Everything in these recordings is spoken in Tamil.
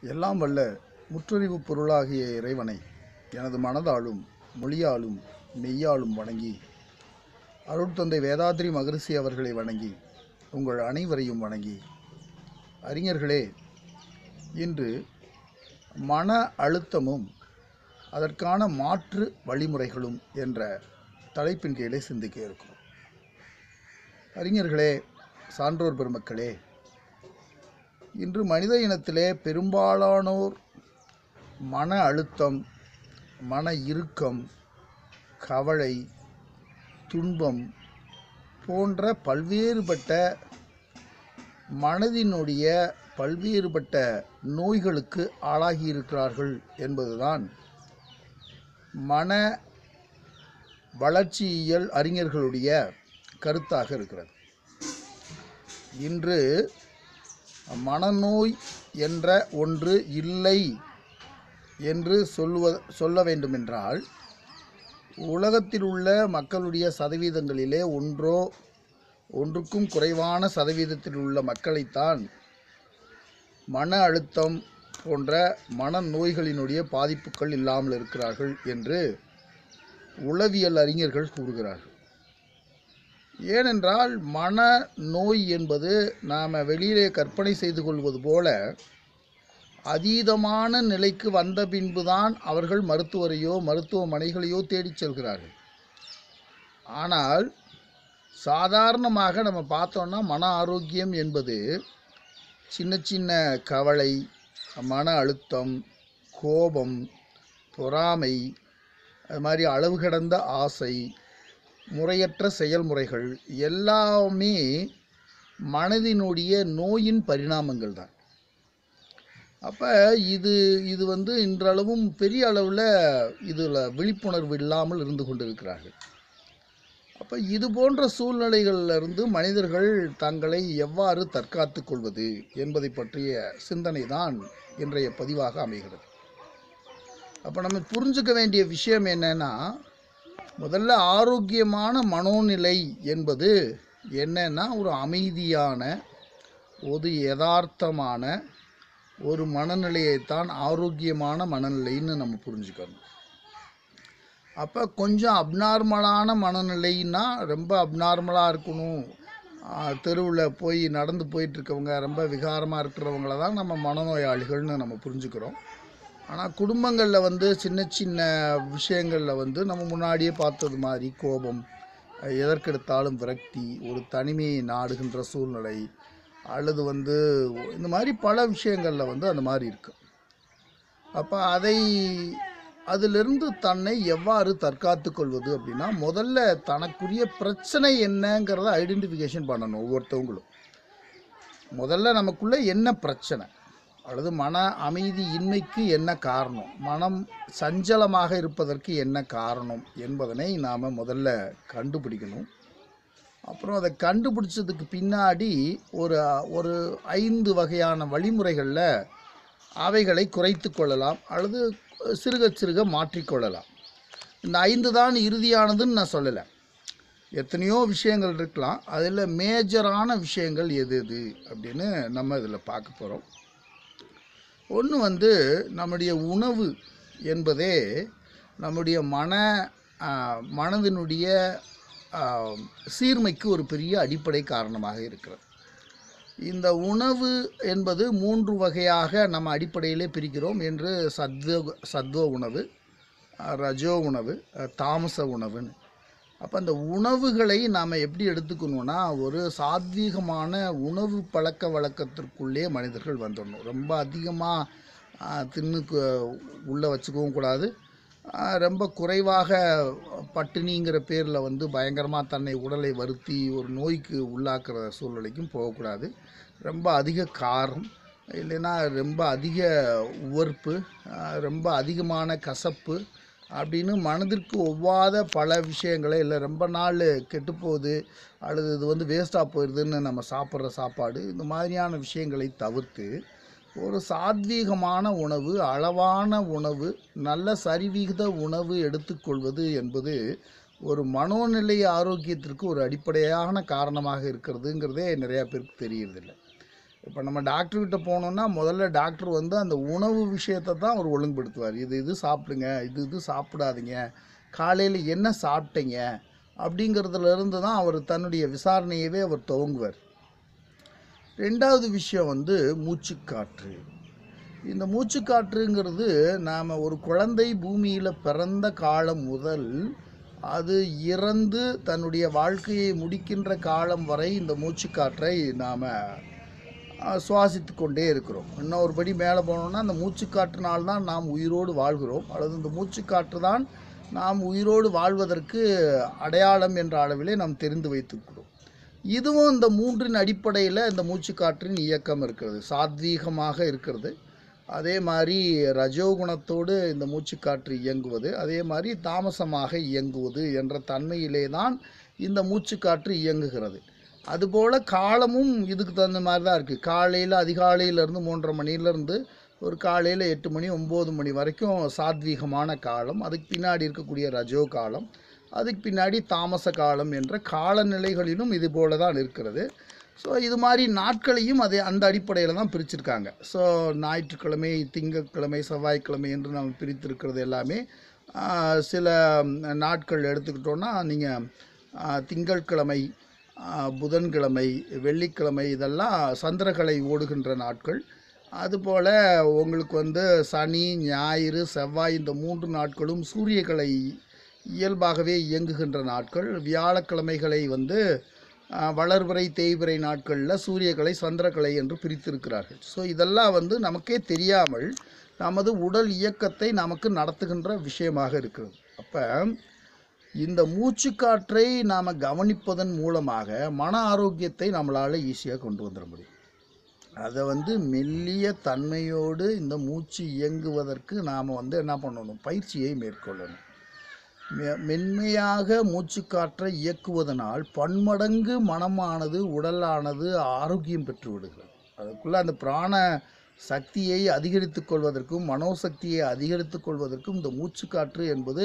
எல்லாம் வல்ல முற்றறிவு பொருளாகிய இறைவனை எனது மனதாலும் மொழியாலும் மெய்யாலும் வணங்கி அருட்தந்தை வேதாத்ரி மகரிஷி அவர்களை வணங்கி உங்கள் அனைவரையும் வணங்கி அறிஞர்களே இன்று மன அழுத்தமும் அதற்கான மாற்று வழிமுறைகளும் என்ற தலைப்பின் கீழே சிந்திக்க இருக்கிறோம் அறிஞர்களே சான்றோர் பெருமக்களே இன்று மனித இனத்திலே பெரும்பாலானோர் மன அழுத்தம் மன இறுக்கம் கவலை துன்பம் போன்ற பல்வேறுபட்ட மனதினுடைய பல்வேறுபட்ட நோய்களுக்கு ஆளாகியிருக்கிறார்கள் என்பதுதான் மன வளர்ச்சியியல் அறிஞர்களுடைய கருத்தாக இருக்கிறது இன்று மனநோய் என்ற ஒன்று இல்லை என்று சொல்லுவ சொல்ல வேண்டுமென்றால் உலகத்தில் உள்ள மக்களுடைய சதவீதங்களிலே ஒன்றோ ஒன்றுக்கும் குறைவான சதவீதத்தில் உள்ள மக்களைத்தான் மன அழுத்தம் போன்ற மனநோய்களினுடைய பாதிப்புகள் இல்லாமல் இருக்கிறார்கள் என்று உளவியல் அறிஞர்கள் கூறுகிறார்கள் ஏனென்றால் மன நோய் என்பது நாம் வெளியிலே கற்பனை செய்து கொள்வது போல அதீதமான நிலைக்கு வந்த பின்புதான் அவர்கள் மருத்துவரையோ மருத்துவமனைகளையோ தேடிச் செல்கிறார்கள் ஆனால் சாதாரணமாக நம்ம பார்த்தோன்னா மன ஆரோக்கியம் என்பது சின்ன சின்ன கவலை மன அழுத்தம் கோபம் பொறாமை அது மாதிரி அளவு கடந்த ஆசை முறையற்ற செயல்முறைகள் எல்லாமே மனதினுடைய நோயின் பரிணாமங்கள் தான் அப்போ இது இது வந்து இன்றளவும் பெரிய அளவில் இதில் விழிப்புணர்வு இல்லாமல் இருந்து கொண்டிருக்கிறார்கள் அப்போ இது போன்ற சூழ்நிலைகளில் இருந்து மனிதர்கள் தங்களை எவ்வாறு தற்காத்து கொள்வது என்பதை பற்றிய சிந்தனை தான் இன்றைய பதிவாக அமைகிறது அப்போ நம்ம புரிஞ்சுக்க வேண்டிய விஷயம் என்னன்னா முதல்ல ஆரோக்கியமான மனோநிலை என்பது என்னன்னா ஒரு அமைதியான ஒரு யதார்த்தமான ஒரு மனநிலையைத்தான் ஆரோக்கியமான மனநிலைன்னு நம்ம புரிஞ்சுக்கணும் அப்போ கொஞ்சம் அப்நார்மலான மனநிலைன்னா ரொம்ப அப்நார்மலாக இருக்கணும் தெருவில் போய் நடந்து போயிட்டுருக்கவங்க ரொம்ப விகாரமாக இருக்கிறவங்கள தான் நம்ம மனநோயாளிகள்னு நம்ம புரிஞ்சுக்கிறோம் ஆனால் குடும்பங்களில் வந்து சின்ன சின்ன விஷயங்களில் வந்து நம்ம முன்னாடியே பார்த்தது மாதிரி கோபம் எதற்கெடுத்தாலும் விரக்தி ஒரு தனிமையை நாடுகின்ற சூழ்நிலை அல்லது வந்து இந்த மாதிரி பல விஷயங்களில் வந்து அந்த மாதிரி இருக்கு அப்போ அதை அதிலிருந்து தன்னை எவ்வாறு தற்காத்து கொள்வது அப்படின்னா முதல்ல தனக்குரிய பிரச்சனை என்னங்கிறத ஐடென்டிஃபிகேஷன் பண்ணணும் ஒவ்வொருத்தவங்களும் முதல்ல நமக்குள்ளே என்ன பிரச்சனை அல்லது மன அமைதி இன்மைக்கு என்ன காரணம் மனம் சஞ்சலமாக இருப்பதற்கு என்ன காரணம் என்பதனை நாம் முதல்ல கண்டுபிடிக்கணும் அப்புறம் அதை கண்டுபிடிச்சதுக்கு பின்னாடி ஒரு ஒரு ஐந்து வகையான வழிமுறைகளில் அவைகளை குறைத்து கொள்ளலாம் அல்லது சிறுக சிறுக மாற்றிக்கொள்ளலாம் இந்த ஐந்து தான் இறுதியானதுன்னு நான் சொல்லலை எத்தனையோ விஷயங்கள் இருக்கலாம் அதில் மேஜரான விஷயங்கள் எது எது அப்படின்னு நம்ம இதில் பார்க்க போகிறோம் ஒன்று வந்து நம்முடைய உணவு என்பதே நம்முடைய மன மனதினுடைய சீர்மைக்கு ஒரு பெரிய அடிப்படை காரணமாக இருக்கிறது இந்த உணவு என்பது மூன்று வகையாக நம்ம அடிப்படையிலே பிரிக்கிறோம் என்று சத்வ சத்வ உணவு ரஜோ உணவு தாமச உணவுன்னு அப்போ அந்த உணவுகளை நாம் எப்படி எடுத்துக்கணும்னா ஒரு சாத்வீகமான உணவு பழக்க வழக்கத்திற்குள்ளே மனிதர்கள் வந்துடணும் ரொம்ப அதிகமாக தின்னு உள்ளே வச்சுக்கவும் கூடாது ரொம்ப குறைவாக பட்டினிங்கிற பேரில் வந்து பயங்கரமாக தன்னை உடலை வருத்தி ஒரு நோய்க்கு உள்ளாக்குற சூழ்நிலைக்கும் போகக்கூடாது ரொம்ப அதிக காரம் இல்லைன்னா ரொம்ப அதிக உவர்ப்பு ரொம்ப அதிகமான கசப்பு அப்படின்னு மனதிற்கு ஒவ்வாத பல விஷயங்களை இல்லை ரொம்ப நாள் கெட்டுப்போகுது அல்லது இது வந்து வேஸ்ட்டாக போயிடுதுன்னு நம்ம சாப்பிட்ற சாப்பாடு இந்த மாதிரியான விஷயங்களை தவிர்த்து ஒரு சாத்வீகமான உணவு அளவான உணவு நல்ல சரிவிகித உணவு எடுத்துக்கொள்வது என்பது ஒரு மனோநிலை ஆரோக்கியத்திற்கு ஒரு அடிப்படையான காரணமாக இருக்கிறதுங்கிறதே நிறையா பேருக்கு தெரியறதில்ல இப்போ நம்ம டாக்டர்கிட்ட போனோம்னா முதல்ல டாக்டர் வந்து அந்த உணவு விஷயத்தை தான் அவர் ஒழுங்குபடுத்துவார் இது இது சாப்பிடுங்க இது இது சாப்பிடாதீங்க காலையில் என்ன சாப்பிட்டீங்க அப்படிங்கிறதுல இருந்து தான் அவர் தன்னுடைய விசாரணையவே அவர் துவங்குவார் ரெண்டாவது விஷயம் வந்து மூச்சுக்காற்று இந்த மூச்சுக்காற்றுங்கிறது நாம் ஒரு குழந்தை பூமியில் பிறந்த காலம் முதல் அது இறந்து தன்னுடைய வாழ்க்கையை முடிக்கின்ற காலம் வரை இந்த மூச்சுக்காற்றை நாம் சுவாசித்து கொண்டே இருக்கிறோம் இன்னும் ஒரு படி மேலே போனோம்னா அந்த மூச்சுக்காற்றினால் தான் நாம் உயிரோடு வாழ்கிறோம் அல்லது இந்த மூச்சுக்காற்று தான் நாம் உயிரோடு வாழ்வதற்கு அடையாளம் என்ற அளவிலே நாம் தெரிந்து வைத்திருக்கிறோம் இதுவும் இந்த மூன்றின் அடிப்படையில் இந்த மூச்சுக்காற்றின் இயக்கம் இருக்கிறது சாத்வீகமாக இருக்கிறது அதே மாதிரி ரஜோகுணத்தோடு இந்த மூச்சுக்காற்று இயங்குவது அதே மாதிரி தாமசமாக இயங்குவது என்ற தன்மையிலே தான் இந்த மூச்சுக்காற்று இயங்குகிறது அதுபோல் காலமும் இதுக்கு தகுந்த மாதிரி தான் இருக்குது காலையில் அதிகாலையிலேருந்து மூன்றரை மணிலேருந்து ஒரு காலையில் எட்டு மணி ஒம்பது மணி வரைக்கும் சாத்வீகமான காலம் அதுக்கு பின்னாடி இருக்கக்கூடிய ரஜோ காலம் அதுக்கு பின்னாடி தாமச காலம் என்ற காலநிலைகளிலும் இது போல தான் இருக்கிறது ஸோ இது மாதிரி நாட்களையும் அதே அந்த அடிப்படையில் தான் பிரிச்சிருக்காங்க ஸோ ஞாயிற்றுக்கிழமை திங்கட்கிழமை செவ்வாய்க்கிழமை என்று நம்ம பிரித்திருக்கிறது எல்லாமே ஆஹ், சில நாட்கள் எடுத்துக்கிட்டோன்னா நீங்கள் திங்கட்கிழமை ஆஹ், புதன்கிழமை வெள்ளிக்கிழமை இதெல்லாம் சந்திரகலை ஓடுகின்ற நாட்கள் அதுபோல் உங்களுக்கு வந்து சனி ஞாயிறு செவ்வாய் இந்த மூன்று நாட்களும் சூரியகலை இயல்பாகவே இயங்குகின்ற நாட்கள் வியாழக்கிழமைகளை வந்து ஆஹ், வளர்பிறை தேய்பிறை நாட்களில் சூரியகலை சந்திரகலை என்று பிரித்திருக்கிறார்கள் ஸோ இதெல்லாம் வந்து நமக்கே தெரியாமல் நமது உடல் இயக்கத்தை நமக்கு நடத்துகின்ற விஷயமாக இருக்கிறது அப்போ இந்த மூச்சுக்காற்றை நாம் கவனிப்பதன் மூலமாக மன ஆரோக்கியத்தை நம்மளால் ஈஸியாக கொண்டு வந்துட முடியும் அதை வந்து மெல்லிய தன்மையோடு இந்த மூச்சு இயங்குவதற்கு நாம் வந்து என்ன பண்ணணும் பயிற்சியை மேற்கொள்ளணும் மெ- மென்மையாக மூச்சுக்காற்றை இயக்குவதனால் பன்மடங்கு மனமானது உடலானது ஆரோக்கியம் பெற்று விடுகிறது அதுக்குள்ளே அந்த பிராண சக்தியை அதிகரித்துக் கொள்வதற்கும் மனோசக்தியை அதிகரித்துக் கொள்வதற்கும் இந்த மூச்சுக்காற்று என்பது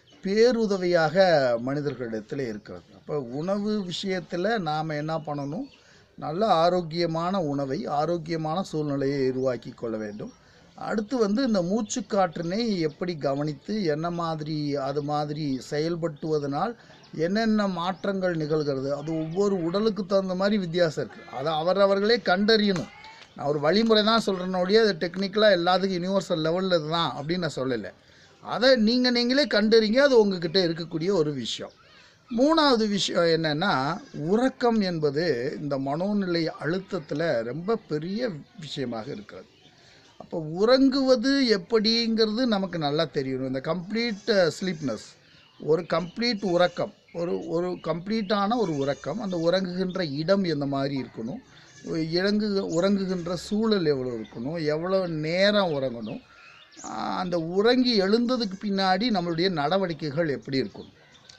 பேருதவியாக மனிதர்களிடத்தில் இருக்கிறது அப்போ உணவு விஷயத்தில் நாம் என்ன பண்ணணும் நல்ல ஆரோக்கியமான உணவை ஆரோக்கியமான சூழ்நிலையை உருவாக்கி கொள்ள வேண்டும் அடுத்து வந்து இந்த மூச்சுக்காற்றினை எப்படி கவனித்து என்ன மாதிரி அது மாதிரி செயல்பட்டுவதனால் என்னென்ன மாற்றங்கள் நிகழ்கிறது அது ஒவ்வொரு உடலுக்கு தகுந்த மாதிரி வித்தியாசம் இருக்குது அதை அவரவர்களே கண்டறியணும் நான் ஒரு வழிமுறை தான் சொல்கிறேனோடைய அது டெக்னிக்கலாக எல்லாத்துக்கும் யூனிவர்சல் லெவலில் இதுதான் அப்படின்னு நான் சொல்லலை அதை நீங்கள் நீங்களே கண்டறிங்க அது உங்ககிட்ட இருக்கக்கூடிய ஒரு விஷயம் மூணாவது விஷயம் என்னென்னா உறக்கம் என்பது இந்த மனோநிலை அழுத்தத்தில் ரொம்ப பெரிய விஷயமாக இருக்கிறது அப்போ உறங்குவது எப்படிங்கிறது நமக்கு நல்லா தெரியணும் இந்த கம்ப்ளீட் ஸ்லீப்னஸ் ஒரு கம்ப்ளீட் உறக்கம் ஒரு ஒரு கம்ப்ளீட்டான ஒரு உறக்கம் அந்த உறங்குகின்ற இடம் எந்த மாதிரி இருக்கணும் இறங்கு உறங்குகின்ற சூழல் எவ்வளோ இருக்கணும் எவ்வளோ நேரம் உறங்கணும் ஆஹ் அந்த உறங்கி எழுந்ததுக்கு பின்னாடி நம்மளுடைய நடவடிக்கைகள் எப்படி இருக்கும்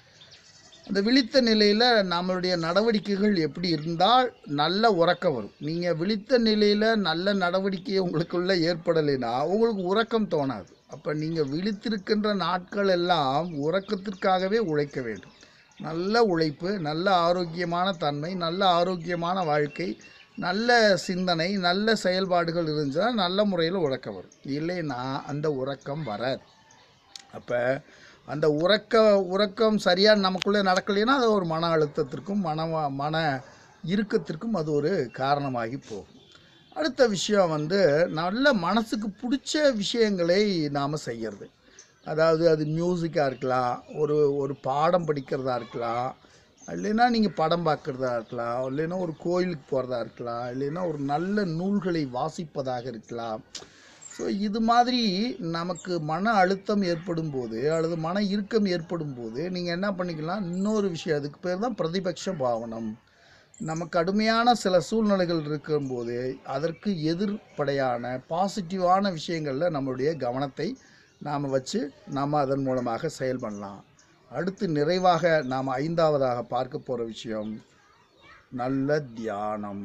அந்த விழித்த நிலையில் நம்மளுடைய நடவடிக்கைகள் எப்படி இருந்தால் நல்ல உறக்கம் வரும் நீங்கள் விழித்த நிலையில் நல்ல நடவடிக்கை உங்களுக்குள்ள ஏற்படலைன்னா உங்களுக்கு உறக்கம் தோணாது அப்போ நீங்கள் விழித்திருக்கின்ற நாட்கள் எல்லாம் உறக்கத்திற்காகவே உழைக்க வேண்டும் நல்ல உழைப்பு நல்ல ஆரோக்கியமான தன்மை நல்ல ஆரோக்கியமான வாழ்க்கை நல்ல சிந்தனை நல்ல செயல்பாடுகள் இருந்துச்சுன்னா நல்ல முறையில் உறக்கம் வரும் இல்லைன்னா அந்த உறக்கம் வராது அப்போ அந்த உறக்க உறக்கம் சரியாக நமக்குள்ளே நடக்கலைன்னா அது ஒரு மன அழுத்தத்திற்கும் மன மன இறுக்கத்திற்கும் அது ஒரு காரணமாகி போகும் அடுத்த விஷயம் வந்து நல்ல மனசுக்கு பிடிச்ச விஷயங்களை நாம் செய்யறது அதாவது அது மியூசிக்காக இருக்கலாம் ஒரு ஒரு பாடம் படிக்கிறதா இருக்கலாம் இல்லைன்னா நீங்கள் படம் பார்க்குறதா இருக்கலாம் இல்லைன்னா ஒரு கோயிலுக்கு போகிறதா இருக்கலாம் இல்லைன்னா ஒரு நல்ல நூல்களை வாசிப்பதாக இருக்கலாம் ஸோ இது மாதிரி நமக்கு மன அழுத்தம் ஏற்படும் போது அல்லது மன இறுக்கம் ஏற்படும் போது நீங்கள் என்ன பண்ணிக்கலாம் இன்னொரு விஷயம் அதுக்கு பேர் தான் பிரதிபக்ஷ பாவனம் நம்ம கடுமையான சில சூழ்நிலைகள் இருக்கும்போது அதற்கு எதிர்ப்படையான பாசிட்டிவான விஷயங்களில் நம்மளுடைய கவனத்தை நாம் வச்சு நாம் அதன் மூலமாக செயல்படலாம் அடுத்து நிறைவாக நாம் ஐந்தாவதாக பார்க்க போகிற விஷயம் நல்ல தியானம்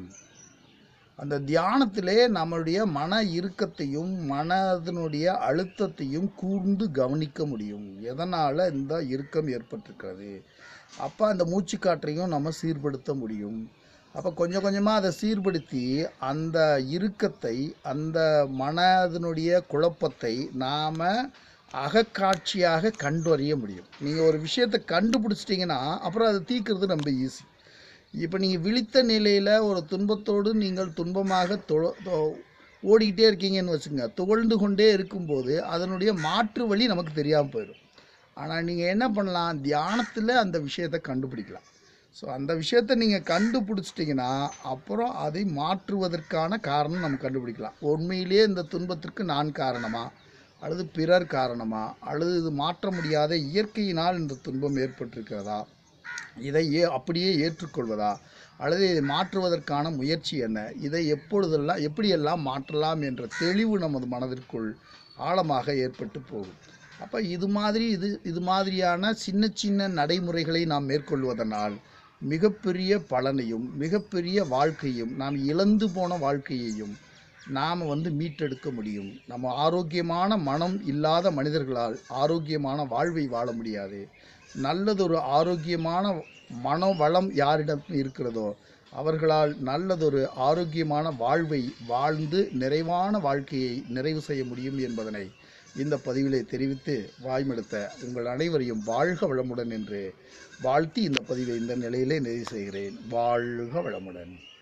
அந்த தியானத்திலே நம்மளுடைய மன இறுக்கத்தையும் மனதனுடைய அழுத்தத்தையும் கூர்ந்து கவனிக்க முடியும் எதனால் இந்த இறுக்கம் ஏற்பட்டிருக்கிறது அப்போ அந்த மூச்சுக்காற்றையும் நம்ம சீர்படுத்த முடியும் அப்போ கொஞ்சம் கொஞ்சமாக அதை சீர்படுத்தி அந்த இறுக்கத்தை அந்த மனதினுடைய குழப்பத்தை நாம் அகக்காட்சியாக கண்டறிய முடியும் நீங்கள் ஒரு விஷயத்தை கண்டுபிடிச்சிட்டிங்கன்னா அப்புறம் அதை தீர்க்கிறது ரொம்ப ஈஸி இப்போ நீங்கள் விழித்த நிலையில் ஒரு துன்பத்தோடு நீங்கள் துன்பமாக தொ தொ- ஓடிக்கிட்டே இருக்கீங்கன்னு வச்சுங்க துவழ்ந்து கொண்டே இருக்கும்போது அதனுடைய மாற்று வழி நமக்கு தெரியாமல் போயிடும் ஆனால் நீங்கள் என்ன பண்ணலாம் தியானத்தில் அந்த விஷயத்தை கண்டுபிடிக்கலாம் ஸோ அந்த விஷயத்தை நீங்கள் கண்டுபிடிச்சிட்டிங்கன்னா அப்புறம் அதை மாற்றுவதற்கான காரணம் நம்ம கண்டுபிடிக்கலாம் உண்மையிலேயே இந்த துன்பத்திற்கு நான் காரணமா அல்லது பிறர் காரணமா அல்லது இது மாற்ற முடியாத இயற்கையினால் இந்த துன்பம் ஏற்பட்டிருக்கிறதா இதை ஏ அப்படியே ஏற்றுக்கொள்வதா அல்லது இதை மாற்றுவதற்கான முயற்சி என்ன இதை எப்பொழுதெல்லாம் எப்படியெல்லாம் மாற்றலாம் என்ற தெளிவு நமது மனதிற்குள் ஆழமாக ஏற்பட்டு போகும் அப்போ இது மாதிரி இது இது மாதிரியான சின்ன சின்ன நடைமுறைகளை நாம் மேற்கொள்வதனால் மிகப்பெரிய பலனையும் மிகப்பெரிய வாழ்க்கையும் நாம் இழந்து போன வாழ்க்கையையும் நாம் வந்து மீட்டெடுக்க முடியும் நம்ம ஆரோக்கியமான மனம் இல்லாத மனிதர்களால் ஆரோக்கியமான வாழ்வை வாழ முடியாது நல்லதொரு ஆரோக்கியமான மனவளம் யாரிடம் இருக்கிறதோ அவர்களால் நல்லதொரு ஆரோக்கியமான வாழ்வை வாழ்ந்து நிறைவான வாழ்க்கையை நிறைவு செய்ய முடியும் என்பதனை இந்த பதிவிலே தெரிவித்து வாய்மெடுத்த உங்கள் அனைவரையும் வாழ்க வளமுடன் என்று வாழ்த்தி இந்த பதிவை இந்த நிலையிலே நிறைவு செய்கிறேன் வாழ்க வளமுடன்